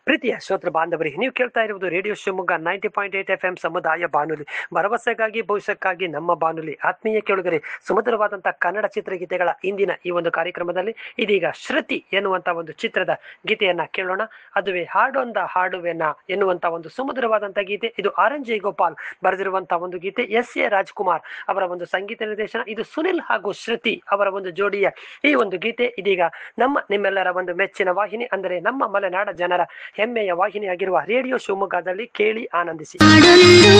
ಪ್ರೀತಿಯ ಶ್ರೋತೃ ಬಾಂಧವರಿಗೆ ನೀವು ಕೇಳ್ತಾ ಇರುವುದು radio Shivamogga ninety point eight F M ಸಮುದಾಯ ಬಾನುಲಿ ಭರವಸೆಗಾಗಿ ಭವಿಷ್ಯಕ್ಕಾಗಿ ನಮ್ಮ ಬಾನುಲಿ ಆತ್ಮೀಯ ಕೇಳುಗರೆ ಸುಮಧುರವಾದಂತಹ ಕನ್ನಡ ಚಿತ್ರಗೀತೆಗಳ ಇಂದಿನ ಈ ಒಂದು ಕಾರ್ಯಕ್ರಮದಲ್ಲಿ ಇದೀಗ ಶ್ರುತಿ ಎನ್ನುವಂತ ಒಂದು ಚಿತ್ರದ ಗೀತೆಯನ್ನ ಕೇಳೋಣ ಅದುವೇ ಹಾಡೊಂದ ಹಾಡುವೆನ ಎನ್ನುವಂತ ಒಂದು ಸುಮಧುರವಾದಂತಹ ಗೀತೆ ಇದು ಆರ್ ಎನ್ ಜೆ ಗೋಪಾಲ್ ಬರೆದಿರುವಂತಹ ಒಂದು ಗೀತೆ ಎಸ್ ಎ ರಾಜ್ಕುಮಾರ್ ಅವರ ಒಂದು ಸಂಗೀತ ನಿರ್ದೇಶನ ಇದು ಸುನಿಲ್ ಹಾಗೂ ಶ್ರುತಿ ಅವರ ಒಂದು ಜೋಡಿಯ ಈ ಒಂದು ಗೀತೆ ಇದೀಗ ನಮ್ಮ ನಿಮ್ಮೆಲ್ಲರ ಒಂದು ಮೆಚ್ಚಿನ ವಾಹಿನಿ ಅಂದರೆ ನಮ್ಮ ಮಲೆನಾಡ ಜನರ ಹೆಮ್ಮೆಯ ವಾಹಿನಿಯಾಗಿರುವ ರೇಡಿಯೋ ಶಿವಮೊಗ್ಗದಲ್ಲಿ ಕೇಳಿ ಆನಂದಿಸಿ ಹಾಡೊಂದು